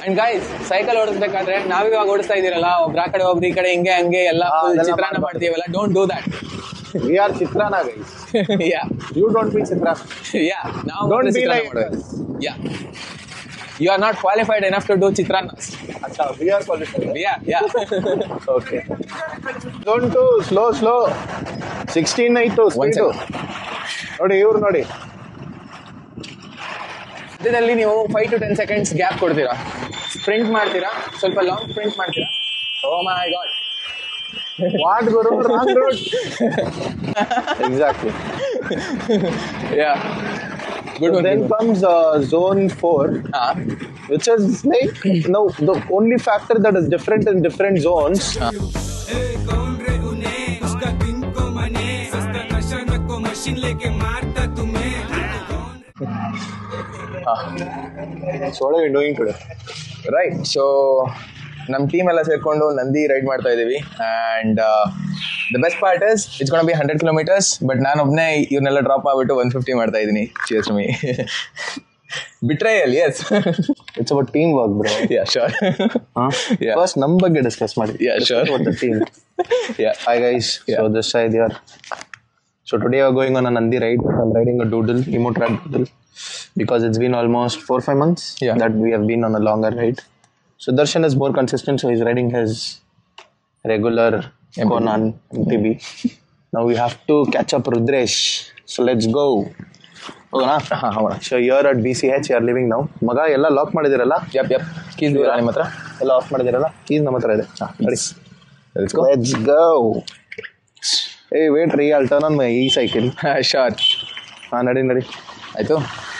And guys cycle ಓಡಿಸ್ಬೇಕಾದ್ರೆ ನಾವಿವಾಗ ಓಡಿಸ್ತಾ ಇದೀರಲ್ಲ ಒಬ್ರ ಆ ಕಡೆ ಒಬ್ರು ಈ ಕಡೆ ಹಿಂಗೆ ಹಂಗೆ ಎಲ್ಲ ಹಾ, full ಅದೆಲ್ಲ ಚಿತ್ರಾನ್ನ ಮಾಡ್ಬಾರ್ದು. ಮಾಡ್ತೀವಲ್ಲ don't do that we are chitranna guys yeah you don't be chitranna yeah ನಾವು Don't ಮಾತ್ರ be ಚಿತ್ರಾನ್ನ like ಮಾಡೋದು yeah you are not qualified enough to do chitranna ಅಚ್ಚಾ we are qualified yeah yeah okay zone two slow slow sixteen ಆಯ್ತು One speed ನೋಡಿ ಇವ್ರು ನೋಡಿ ಮಧ್ಯದಲ್ಲಿ ನೀವು five to ten seconds gap ಕೊಡ್ತೀರಾ ಸ್ಪ್ರಿಂಟ್ ಮಾಡ್ತೀರಾ ಸ್ವಲ್ಪ ಲಾಂಗ್ ಸ್ಪ್ರಿಂಟ್ ಮಾಡ್ತೀರಾ ಓ ಮೈ ಗಾಡ್ ವಾಟ್ ಗುರು wrong road exactly yeah good then comes uh, zone 4 ಹಾ which is like no the only factor that is different in different zones ए, कौन रे उन्हें उसका दिन को मने सस्ता नशा नको मशीन लेके मारता तुम्हें so what are we doing today right so ನಮ್ಮ ಟೀಮ್ ಎಲ್ಲ ಸೇರ್ಕೊಂಡು ನಂದಿ ರೈಡ್ ಮಾಡ್ತಾ ಇದೀವಿ and the best part is it's gonna be hundred kilometres but ನಾನು ಒಬ್ಬನೇ ಇವ್ರನ್ನೆಲ್ಲ ಡ್ರಾಪ್ ಮಾಡ್ಬಿಟ್ಟು ಒನ್ ಫಿಫ್ಟಿ ಮಾಡ್ತಾ ಇದ್ದೀನಿ cheers me betrayal yes it's about teamwork bro yeah sure huh? Yeah. first ನಮ್ಮ ಬಗ್ಗೆ discuss ಮಾಡಿ Yeah, Discuss sure. about the team yeah hi guys so Yeah. this side here so today we're going on a nandi ride i'm riding a doodle emote rad doodle because it's been almost four five months Yeah. that we have been on a longer ride so darshan is more consistent so he's riding his regular MTB. conan mtb now we have to catch up rudresh so let's go ಹೋಗೋಣ ಹಾಂ ಹೋಗೋಣ so year at B C H R living ನಾವು ಮಗ ಎಲ್ಲ lock ಮಾಡಿದಿರಲ್ಲ ಯಪ್ ಯಪ್ keys ದೂರ ನಿಮ್ಮ ಹತ್ರ ಎಲ್ಲ ಆಫ್ ಮಾಡಿದಿರಲ್ಲ ಕೀಸ್ ನಮ್ಮ ಹತ್ರ ಇದೆ ನಡಿ Let's go. ಲೆಟ್ಸ್ ಗೋ ಏ ವೇಟ್ ರೀ ಅಲ್ ಟರ್ನ್ ಆನ್ ಮೈ ಈ ಸೈಕಲ್ ಶೋರ್ ಹಾ ನಡಿ ನಡಿ ಆಯ್ತು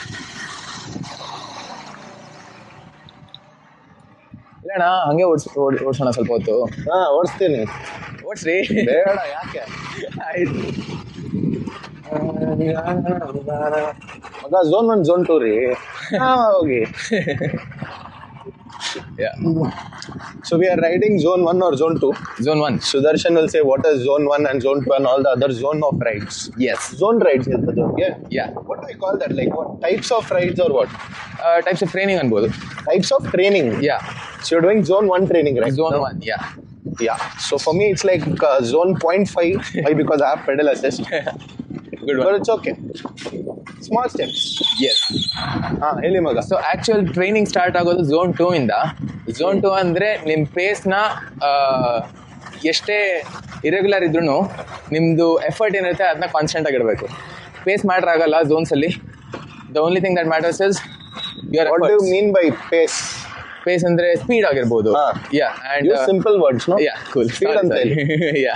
ಇಲ್ಲಣ್ಣ ಹಂಗೆ ಓಡಿಸ್ ಓಡಿಸೋಣ ಸ್ವಲ್ಪ ಹೊತ್ತು ಹಾ ಓಡಿಸ್ತೀನಿ ಓಡಿಸ್ರಿ ಬೇಡ ಯಾಕೆ ಆಯ್ತು ಮಗ ಝೋನ್ ಒನ್ ಝೋನ್ ಟೂ ರೀ ಹಾ ಹೋಗಿ yeah so we are riding zone one or zone two zone one Sudarshan will say what is zone one and zone two and all the other zone of rides yes zone rides ಇರ್ತದೆ ಅವ್ರಿಗೆ yeah what we call that like what types of rides are what types of training ಅನ್ಬೋದು types of training yeah so you doing zone one training right zone one yeah Yeah. So for me, it's like uh, zone 0.5. Why? Because I have pedal assist. Good But it's okay. Small steps. Yes ಹಾ ಹೇಳಿ ಮಗ so actual training start ಆಗೋದು zone two ಇಂದ zone two ಅಂದ್ರೆ ನಿಮ್ಮ ಪೇಸ್ನ ಎಷ್ಟೇ irregular ಇದ್ರೂ ನಿಮ್ಮದು ಎಫರ್ಟ್ ಏನಿರುತ್ತೆ ಅದನ್ನ ಕಾನ್ಸ್ಟೆಂಟ್ ಆಗಿರಬೇಕು ಪೇಸ್ ಮ್ಯಾಟ್ರ್ ಆಗಲ್ಲ ಝೋನ್ಸ್ ಅಲ್ಲಿ the only thing that matters is your what do mean by pace pace ಅಂದ್ರೆ ಸ್ಪೀಡ್ ಆಗಿರ್ಬೋದು ಹಾ. Yeah and use simple words no yeah cool Speed ಅಂತ ಹೇಳಿ. ಯಾ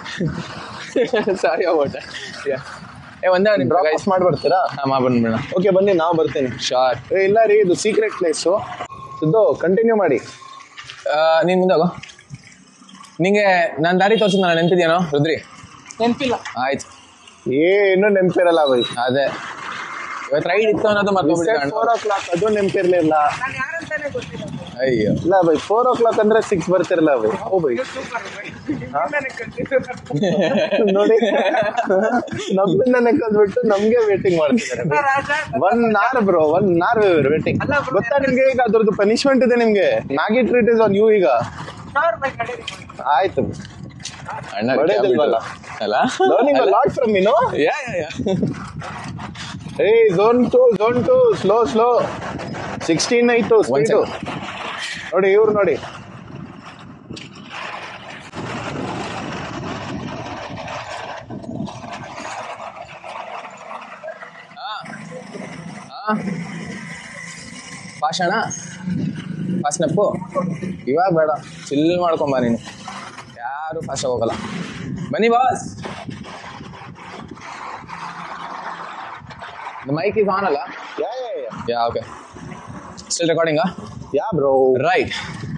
ಸಾರಿ ಅಬೌಟ್ ಯಾ ಏ ಒಂದೇ ನಿಮಿಷ ಡ್ರಾಪ್ ಗೈಸ್ ಆಫ್ ಮಾಡಿ ಬರ್ತೀರಾ ಹಾಂ ಮಾಡ್ಬಿಡೋಣ ಓಕೆ ಬನ್ನಿ ನಾವು ಬರ್ತೀನಿ ಶಾರ್ ಏ ಇಲ್ಲ ರೀ ಇದು ಸೀಕ್ರೆಟ್ ಪ್ಲೇಸು ಸಿದ್ದು ಕಂಟಿನ್ಯೂ ಮಾಡಿ ನೀನು ಮುಂದೆ ಹೋಗೋ ನಿಂಗೆ ನಾನು ದಾರಿ ತೋರಿಸಿದ್ ನಾನು ನೆನಪಿದ್ಯಾನೋ ರುದ್ರಿ ನೆನಪಿಲ್ಲ ಆಯ್ತು ಏನು ನೆನಪಿರಲ್ಲ ಬೈ ಅದೇ ಇವತ್ತು ರೈಡ್ ಇತ್ತು ಅನ್ನೋದು ಮರ್ಕೊಂಡ್ಬಿಟ್ಟಿದ್ದೆ ಫೋರ್ ಓ ಕ್ಲಾಕ್ ಅದು ನೆನಪಿರ್ಲಿಲ್ಲ ನಾನು ಯಾರಂತಾನೆ ಗೊತ್ತಿಲ್ಲ ಅಯ್ಯೋ ಇಲ್ಲ ಬೈ ಫೋರ್ ಓ ಕ್ಲಾಕ್ ಅಂದ್ರೆ ಸಿಕ್ಸ್ ಬರ್ತಿರಲ್ಲ ಬೈ ಓ ಬೈ ಸೂಪರ್ ನನಗೆ ಗೊತ್ತಿಲ್ಲ ನೋಡಿ ನಮ್ಮಿಂದ ನೆಕ್ಕದ್ಬಿಟ್ಟು ನಮ್ಗೆ ವೇಟಿಂಗ್ ಮಾಡ್ತಿದ್ದಾರೆ ರಾಜ one hour bro one hour waiting ಅಲ್ಲ bro, ಗೊತ್ತಾ ನಿಮ್ಗೆ ಈಗ ಅದ್ರದ್ದು ಪನಿಷ್ಮೆಂಟ್ ಇದೆ ನಿಮ್ಗೆ Maggi treat is on you ಈಗ ಸಾವಿರ ಬೈ ಕಡೆ ಆಯ್ತು ಅಣ್ಣ ಒಳ್ಳೇದಿಲ್ವಲ್ಲ? ಅಲ್ಲ learning lot from you know yeah yeah yeah ಏ zone two zone two slow slow sixteen ಆಯ್ತು ಸ್ಪೀಡು ನೋಡಿ ಇವ್ರು ನೋಡಿ ಪಾಷಣ ಫಾಸ್ಟ್ನಪ್ಪು ಇವಾಗ ಬೇಡ ಚಿಲ್ ಮಾಡ್ಕೊಂಬ ನೀನು ಯಾರು ಫಾಸ್ಟ್ ಹೋಗಲ್ಲ ಬನ್ನಿ ಬಾಸ್ ಮೈಕ್ ಇಸ್ ಆನ್ ಅಲ್ಲ yeah yeah yeah yeah okay still ರೆಕಾರ್ಡಿಂಗಾ yeah bro right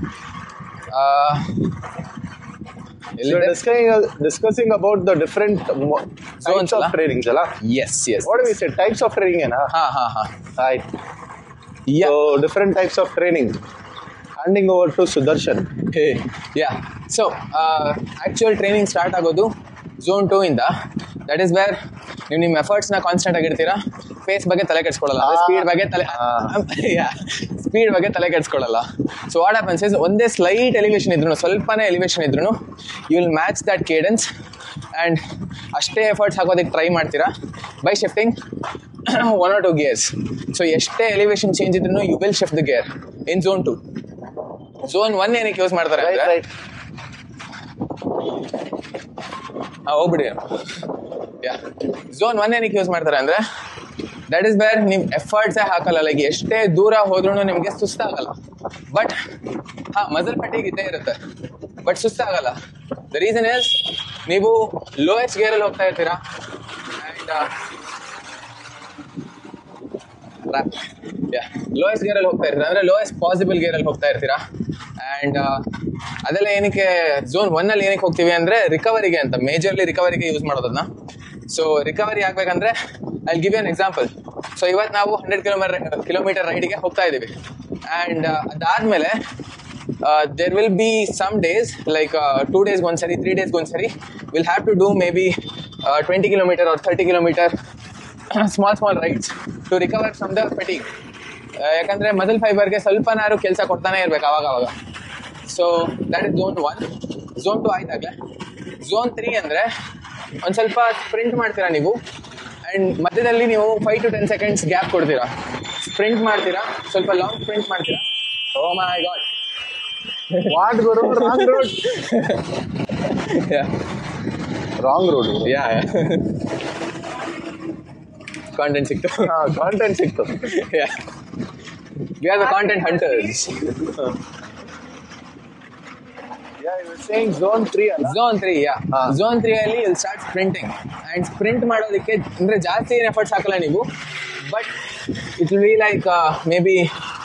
discussing about the different Zones of ಅಲ್ಲ? ಟ್ರೈನಿಂಗ್ಸ್ ಅಲ್ಲ yes yes what we say types of training ಏನಾ ಹಾ ಹಾ ಹಾ ಆಯ್ತು yeah so different types of training handing over to Sudarshan yeah so actual training start ಆಗೋದು zone two ಇಂದ that is where ನೀವು ನಿಮ್ಮ ಎಫರ್ಟ್ಸ್ನ ಕಾನ್ಸ್ಟೆಂಟ್ ಆಗಿರ್ತೀರಾ ಪೇಸ್ ಬಗ್ಗೆ ತಲೆ ಕೆಡ್ಸ್ಕೊಳ್ಳಲ್ಲ ಆ. ಸ್ಪೀಡ್ ಬಗ್ಗೆ ತಲೆ ಆ. ಯಾ ಸ್ಪೀಡ್ ಬಗ್ಗೆ ತಲೆ ಕೆಡ್ಸ್ಕೊಳ್ಳಲ್ಲ ಸೊ ವಾಟ್ ಹ್ಯಾಪನ್ಸ್ ಇಸ್ ಒಂದೇ ಸ್ಲೈಟ್ ಎಲಿವೇಶನ್ ಇದ್ರು ಸ್ವಲ್ಪನೇ ಎಲಿವೇಶನ್ ಇದ್ರು you will match that cadence and ಅಷ್ಟೇ ಎಫರ್ಟ್ಸ್ ಹಾಕೋದಕ್ಕೆ ಟ್ರೈ ಮಾಡ್ತೀರಾ by shifting one or two gears so ಎಷ್ಟೇ ಎಲಿವೇಶನ್ ಚೇಂಜ್ ಇದ್ರು you will shift the gear in zone two zone one ಏನಕ್ಕೆ ಯೂಸ್ ಮಾಡ್ತಾರೆ ರೈಟ್ ಅಂದ್ರೆ ರೈಟ್ ಹಾಂ ಹೋಗ್ಬಿಡಿ ಯಾ ಝೋನ್ ಒನ್ ಏನಕ್ಕೆ ಯೂಸ್ ಮಾಡ್ತಾರೆ ಅಂದರೆ ದಟ್ ಇಸ್ ಬೇರ್ ನೀವು ಎಫರ್ಟ್ಸೇ ಹಾಕಲ್ಲ ಲೈಕ್ ಎಷ್ಟೇ ದೂರ ಹೋದ್ರೂ ನಿಮಗೆ ಸುಸ್ತಾಗಲ್ಲ ಬಟ್ ಹಾಂ ಮಜಲ್ ಪಟ್ಟಿಗೆ ಇದ್ದೇ ಇರುತ್ತೆ ಬಟ್ ಸುಸ್ತಾಗಲ್ಲ ದ ರೀಸನ್ ಇಸ್ ನೀವು ಲೋಯೆಸ್ಟ್ ಗೇರಲ್ಲಿ ಹೋಗ್ತಾ ಇರ್ತೀರಾ ಆ್ಯಂಡ್ ಯಾ ಲೋಯೆಸ್ಟ್ ಗೇರಲ್ಲಿ ಹೋಗ್ತಾ ಇರ್ತೀರಾ ಅಂದರೆ ಲೋಯೆಸ್ಟ್ ಪಾಸಿಬಲ್ ಗೇರಲ್ಲಿ ಹೋಗ್ತಾ ಇರ್ತೀರಾ ಆ್ಯಂಡ್ ಅದೆಲ್ಲ ಏನಕ್ಕೆ ಝೋನ್ ಒನ್ನಲ್ಲಿ ಏನಕ್ಕೆ ಹೋಗ್ತೀವಿ ಅಂದರೆ ರಿಕವರಿಗೆ ಅಂತ ಮೇಜರ್ಲಿ ರಿಕವರಿಗೆ ಯೂಸ್ ಮಾಡೋದನ್ನ ಸೊ ರಿಕವರಿ ಆಗಬೇಕಂದ್ರೆ I give you an example so ಇವತ್ತು ನಾವು ಹಂಡ್ರೆಡ್ ಕಿಲೋಮೀಟರ್ ಕಿಲೋಮೀಟರ್ ರೈಡಿಗೆ ಹೋಗ್ತಾ ಇದ್ದೀವಿ ಆ್ಯಂಡ್ ಅದಾದಮೇಲೆ there will be some days like two ಡೇಸ್ಗೆ ಒಂದ್ಸರಿ ತ್ರೀ ಡೇಸ್ಗೆ ಒಂದ್ಸರಿ will have to do maybe twenty kilometre or thirty kilometre small small rides to recover from the ಫೆಟಿಂಗ್ ಯಾಕಂದ್ರೆ ಮಸಲ್ ಫೈಬರ್ಗೆ ಸ್ವಲ್ಪನಾರು ಕೆಲಸ ಕೊಡ್ತಾನೆ ಇರ್ಬೇಕು ಅವಾಗ ಅವಾಗ so that is zone one zone two ಆಯ್ತಾಗಲೇ ಝೋನ್ ತ್ರೀ ಅಂದರೆ ಒಂದು ಸ್ವಲ್ಪ ಸ್ಪ್ರಿಂಟ್ ಮಾಡ್ತೀರಾ ನೀವು ಆ್ಯಂಡ್ ಮಧ್ಯದಲ್ಲಿ ನೀವು five to ten seconds gap ಕೊಡ್ತೀರಾ ಸ್ಪ್ರಿಂಟ್ ಮಾಡ್ತೀರಾ ಸ್ವಲ್ಪ ಲಾಂಗ್ ಸ್ಪ್ರಿಂಟ್ ಮಾಡ್ತೀರಾ ಓ ಮೈ ಗಾಡ್ ವಾಟ್ ಗುರು wrong road wrong road yeah content ಸಿಕ್ತು ಕಾಂಟೆಂಟ್ ಸಿಕ್ತು yeah. We are the content hunters. Saying zone three ಅಲ್ಲ Zone 3, yeah. ಹಾ. Zone 3 ಅಲ್ಲಿ you'll start sprinting. And sprint ಮಾಡೋದಕ್ಕೆ ಅಂದ್ರೆ ಜಾಸ್ತಿ ಏನು ಎಫರ್ಟ್ಸ್ ಹಾಕಲ್ಲ ನೀವು but it will be like maybe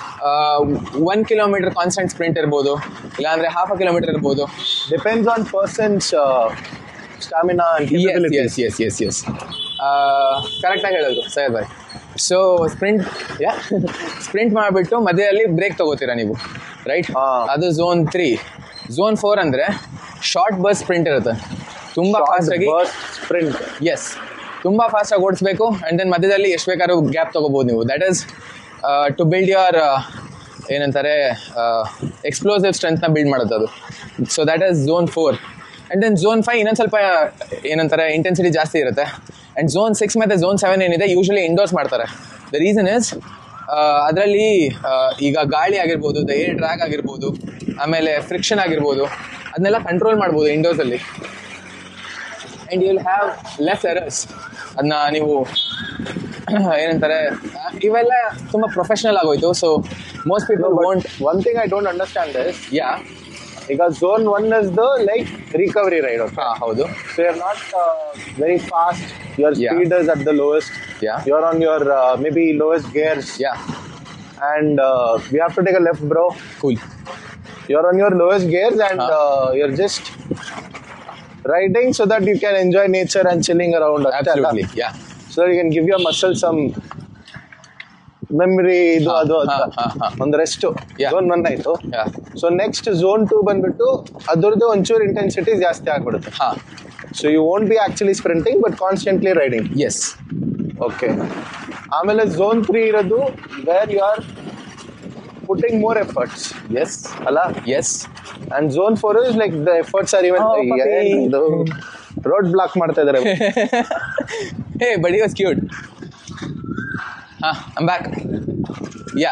one kilometre constant sprint ಇರ್ಬೋದು ಇಲ್ಲಾಂದ್ರೆ ಹಾಫ್ ಅ ಕಿಲೋಮೀಟರ್ ಇರ್ಬೋದು depends on person's stamina yes yes yes yes yes ಕರೆಕ್ಟಾಗಿ ಹೇಳಿದ್ರು ಸೈಯದ್ ಬಾಯ್ ಸೊ ಸ್ಪ್ರಿಂಟ್ ಯಾ ಸ್ಪ್ರಿಂಟ್ ಮಾಡಿಬಿಟ್ಟು ಮಧ್ಯದಲ್ಲಿ ಬ್ರೇಕ್ ತಗೋತೀರಾ ನೀವು ರೈಟ್ ಹಾ. ಅದು ಝೋನ್ ತ್ರೀ ಝೋನ್ ಫೋರ್ ಅಂದರೆ ಶಾರ್ಟ್ ಬಸ್ ಸ್ಪ್ರಿಂಟ್ ಇರುತ್ತೆ ತುಂಬ ಫಾಸ್ಟಾಗಿ ಸ್ಪ್ರಿಂಟ್ ಎಸ್ ತುಂಬ ಫಾಸ್ಟಾಗಿ ಓಡಿಸ್ಬೇಕು ಆ್ಯಂಡ್ ದೆನ್ ಮಧ್ಯದಲ್ಲಿ ಎಷ್ಟು ಬೇಕಾದ್ರೂ ಗ್ಯಾಪ್ ತೊಗೋಬೋದು ನೀವು that is to build your ಏನಂತಾರೆ ಎಕ್ಸ್ಪ್ಲೋಸಿವ್ ಸ್ಟ್ರೆಂತ್ನ ಬಿಲ್ಡ್ ಮಾಡೋದು ಅದು so that is zone four and then zone five ಇನ್ನೊಂದು ಸ್ವಲ್ಪ ಏನಂತಾರೆ ಇಂಟೆನ್ಸಿಟಿ ಜಾಸ್ತಿ ಇರುತ್ತೆ ಆ್ಯಂಡ್ ಝೋನ್ ಸಿಕ್ಸ್ ಮತ್ತು ಝೋನ್ ಸೆವೆನ್ ಏನಿದೆ ಯೂಶಲಿ ಇಂಡೋರ್ಸ್ ಮಾಡ್ತಾರೆ ದ ರೀಸನ್ ಇಸ್ ಅದರಲ್ಲಿ ಈಗ ಗಾಳಿ ಆಗಿರ್ಬೋದು ದ ಏರ್ ಡ್ರ್ಯಾಗ್ ಆಗಿರ್ಬೋದು ಆಮೇಲೆ ಫ್ರಿಕ್ಷನ್ ಆಗಿರ್ಬೋದು ಅದನ್ನೆಲ್ಲ ಕಂಟ್ರೋಲ್ ಮಾಡ್ಬೋದು ಇಂಡೋರ್ಸಲ್ಲಿ and you will have less errors ಅದನ್ನ ನೀವು ಏನಂತಾರೆ ಇವೆಲ್ಲ ತುಂಬ ಪ್ರೊಫೆಷ್ನಲ್ ಆಗೋಯ್ತು so most people want one thing I don't understand this yeah ಈಗ zone one is the like recovery ride ಹಾಂ ಹೌದು So you're not uh, very fast. Your Yeah. speed is at the lowest. Yeah. You're on your uh, maybe lowest gears. Yeah And uh, we have to take a left, bro. Cool You're on your lowest gears and Huh. uh, you're just riding so that you can enjoy nature and chilling around. ಅಷ್ಟೇ ಅಲ್ಲ? Absolutely yeah So that you can give your muscle some memory ಇದು ಹಾ, ಅದು ಹಾ, ಅಂತ ಹಾ, ಹಾ. ಒಂದು ರೆಸ್ಟ್ Yeah. ಝೋನ್ ಒನ್ ಆಯ್ತು yeah so next zone two ಬಂದ್ಬಿಟ್ಟು ಅದ್ರದ್ದು ಒಂಚೂರು ಇಂಟೆನ್ಸಿಟಿ ಜಾಸ್ತಿ ಆಗ್ಬಿಡುತ್ತೆ ಹಾಂ so you won't be actually sprinting but constantly riding yes okay ಆಮೇಲೆ ಝೋನ್ ತ್ರೀ ಇರೋದು where you are putting more efforts yes ಅಲ್ಲ yes and zone four is like the efforts are even Oh, puppy. Road block ಮಾಡ್ತಾ ಇದಾರೆ hey buddy was cute ಹಾಂ I'm back yeah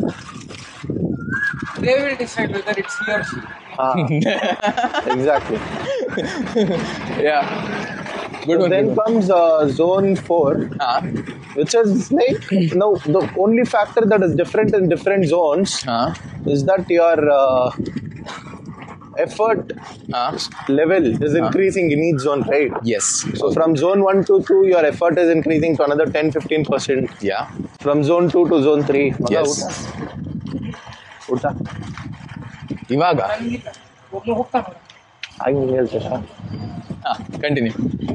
They will decide whether it's he or she. Exactly yeah good one then comes zone four ಹಾಂ which is like no the only factor that is different in different zones ಹಾಂ is that your uh, effort ಹಾಂ level is increasing in each zone right yes so from zone 1 to 2 your effort is increasing to another 10 15 percent yeah from zone 2 to zone 3 ಮಗ, Yes. ಊಟ ಊಟ ಇವಾಗ ಹಂಗಿಲ್ಲ ಒಬ್ನು ಹೋಗ್ತಾನ ಹಾಗೆ ಹಿಂಗೆ ಹೇಳ್ತೀರಾ ಹಾಂ ಕಂಟಿನ್ಯೂ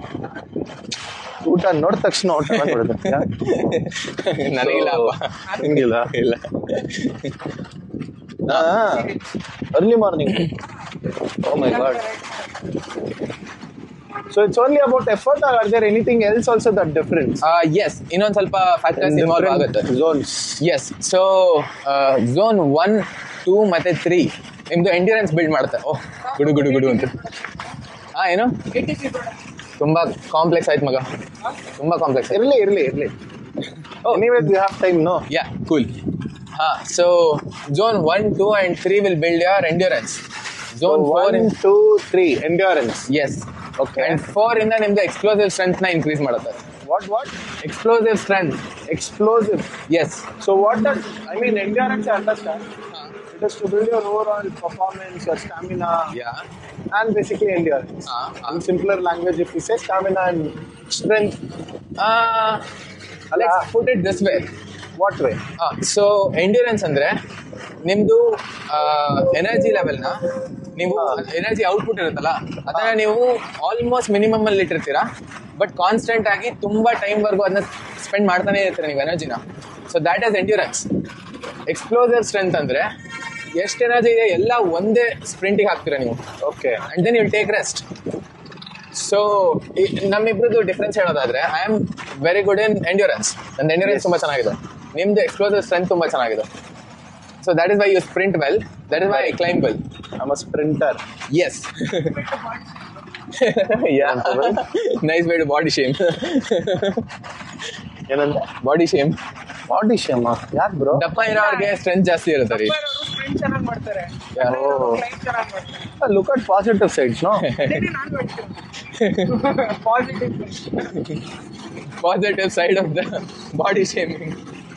ಊಟ ನೋಡಿದ ತಕ್ಷಣ ಊಟ ಮಾಡ್ಬಿಡುತ್ತೆ ನನಗಿಲ್ಲ ಅಪ್ಪ ಹಿಂಗಿಲ್ಲ ಇಲ್ಲ early morning oh my God So it's only about effort, or are there anything else also that difference? Yes ಇನ್ನೊಂದು ಸ್ವಲ್ಪ ಫ್ಯಾಕ್ಟರ್ಸ್ In ಇನ್ವಾಲ್ವ್ different ಆಗುತ್ತೆ zones. Yes so zone one two ಮತ್ತೆ ತ್ರೀ ನಿಮ್ದು ಎಂಡ್ಯೂರೆನ್ಸ್ ಬಿಲ್ಡ್ ಮಾಡುತ್ತೆ oh ಗುಡು ಗುಡು ಗುಡು ಅಂತ ಹಾ ಏನು ತುಂಬಾ ಕಾಂಪ್ಲೆಕ್ಸ್ ಆಯ್ತು ಮಗ ತುಂಬಾ ಕಾಂಪ್ಲೆಕ್ಸ್ ಆಯ್ತು Irli, irli, irli. Anyways, we have time, no? Yeah cool ಹಾ so zone one two and three will build your endurance So zone four one, two, three, endurance. Yes Okay. And four ಇಂದ ನಿಮ್ದು explosive strength ನ increase ಮಾಡುತ್ತೆ What, what? Explosive strength Explosive. Yes So what does, I mean, endurance, I understand. It is to build your overall performance, your stamina, yeah and basically endurance. Ah, ah. In simpler language, if we say stamina and strength, let's put it this way what way? So endurance ಅಂದ್ರೆ ನಿಮ್ದು energy ಲೆವೆಲ್ನ ನೀವು energy output ಇರುತ್ತಲ್ಲ ಅದನ್ನ ನೀವು almost minimum ಅಲ್ಲಿ ಇಟ್ಟಿರ್ತೀರಾ but constant ಆಗಿ ತುಂಬಾ time ವರ್ಗು ಅದನ್ನ ಸ್ಪೆಂಡ್ ಮಾಡ್ತಾನೆ ಇರ್ತೀರ ನೀವು ಎನರ್ಜಿನ so that is endurance explosive strength ಅಂದ್ರೆ ಎಷ್ಟು ಎನರ್ಜಿ ಇದೆ ಎಲ್ಲ ಒಂದೇ ಸ್ಪ್ರಿಂಟಿಗೆ ಹಾಕ್ತೀರಾ ನೀವು Okay. And then will take rest so ನಮ್ಮಿಬ್ರದ್ದು ಡಿಫ್ರೆನ್ಸ್ ಹೇಳೋದಾದ್ರೆ I am very good in endurance ನನ್ನ ಎಂಡ್ಯೂರೆನ್ಸ್ ತುಂಬಾ ಚೆನ್ನಾಗಿದೆ ನಿಮ್ದು ಎಕ್ಸ್ಪ್ಲೋಸಿವ್ ಸ್ಟ್ರೆಂತ್ ತುಂಬಾ ಚೆನ್ನಾಗಿದೆ so that is why you sprint well that is why I climb well I'm a sprinter. Yes yeah nice way to body shame ಏನಂದ್ರೆ body shame body shame ಯಾಕೆ bro ದಪ್ಪ ಇರೋರಿಗೆ strength ಜಾಸ್ತಿ ಇರುತ್ತೆ ರೀ sprint ಚೆನ್ನಾಗಿ ಮಾಡ್ತಾರೆ Yeah. ಕ್ಲೈಂಟ್ ಚೆನ್ನಾಗಿ ಮಾಡ್ತಾರೆ look at positive sides no positive positive side of the body shaming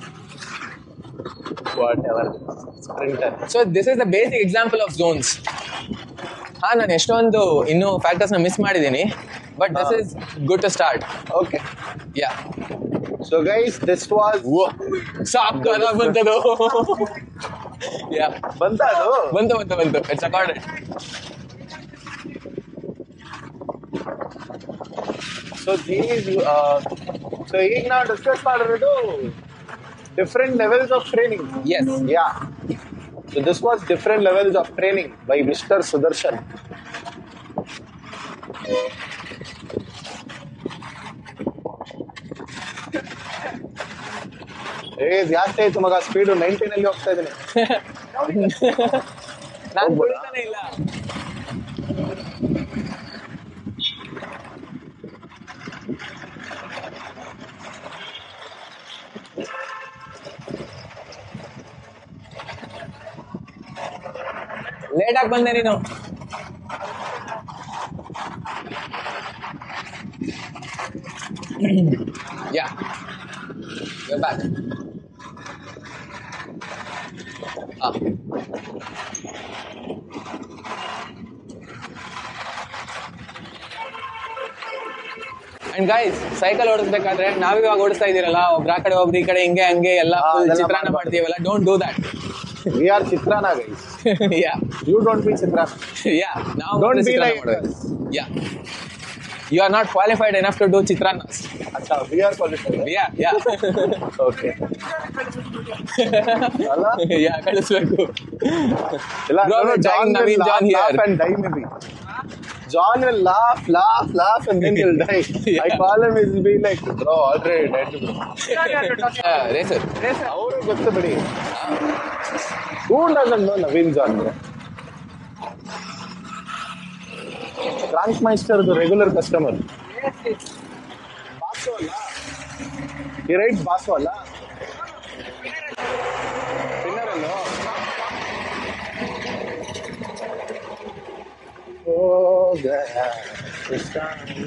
whatever sprinter so this is the basic example of zones ಹಾ ನಾನು ಎಷ್ಟೊಂದು ಇನ್ನೂ ಫ್ಯಾಕ್ಟರ್ಸ್ನ ಮಿಸ್ ಮಾಡಿದ್ದೀನಿ but this is good to start okay yeah so guys this was ಸಾಕಾಗ ಬಂತದು yeah ಬಂತ ಅದು ಬಂತು ಬಂತು ಬಂತು it's accorded so these so ಈಗ ನಾವು ಡಿಸ್ಕಸ್ ಮಾಡಿರೋದು different levels of training yes yeah so this was different levels of training by mister Sudarshan ಏ ಜಾಸ್ತಿ ಆಯ್ತು ಮಗ ಸ್ಪೀಡು ನೈನ್ಟೀನ್ ಅಲ್ಲಿ ಹೋಗ್ತಾ ಇದ್ದೀನಿ ನಾನು ಹೋಗ್ಬೋದಾ? ಕುಡಿತಾನೆ ಇಲ್ಲ ಲೇಟ್ ಆಗಿ ಬಂದೆ ನೀನು ಯಾ ಬ್ಯಾಕ್ ಹಾ ಅಂಡ್ ಗೈಸ್ ಸೈಕಲ್ ಓಡಿಸ್ಬೇಕಾದ್ರೆ ನಾವಿವಾಗ ಓಡಿಸ್ತಾ ಇದೀರಲ್ಲ ಒಬ್ರ ಆ ಕಡೆ ಒಬ್ರು ಈ ಕಡೆ ಹಿಂಗೆ ಹಂಗೆ ಎಲ್ಲ ಹಾ, full ಅದೆಲ್ಲ ಚಿತ್ರಾನ್ನ ಮಾಡ್ಬಾರ್ದು. ಮಾಡ್ತೀವಲ್ಲ don't do that we are chitranna guys yeah you don't be chitranna yeah ನಾವು Don't ಮಾತ್ರ be ಚಿತ್ರಾನ್ನ like ಮಾಡೋದು yeah you are not qualified enough to do chitranna ಅಚ್ಚಾ we are qualified yeah yeah okay ಅಲ್ಲ ಯಾ ಕಳಿಸ್ಬೇಕು ಇಲ್ಲ Bro, no, no, we're trying John will Naveen laugh, John here. laugh and die maybe. John will laugh, laugh, laugh, and then he'll die. I Yeah. call him, he'll be like, bro, already dead, bro. Racer ಅವರು ಗೊತ್ತು ಬಿಡಿ who doesn't know Naveen John Frank Meister regular customer boss ಅಲ್ಲ ಈ right boss ಅಲ್ಲ Winner ಅಲ್ಲೋ? ಹೋಗ ಕೃಷ್ಣ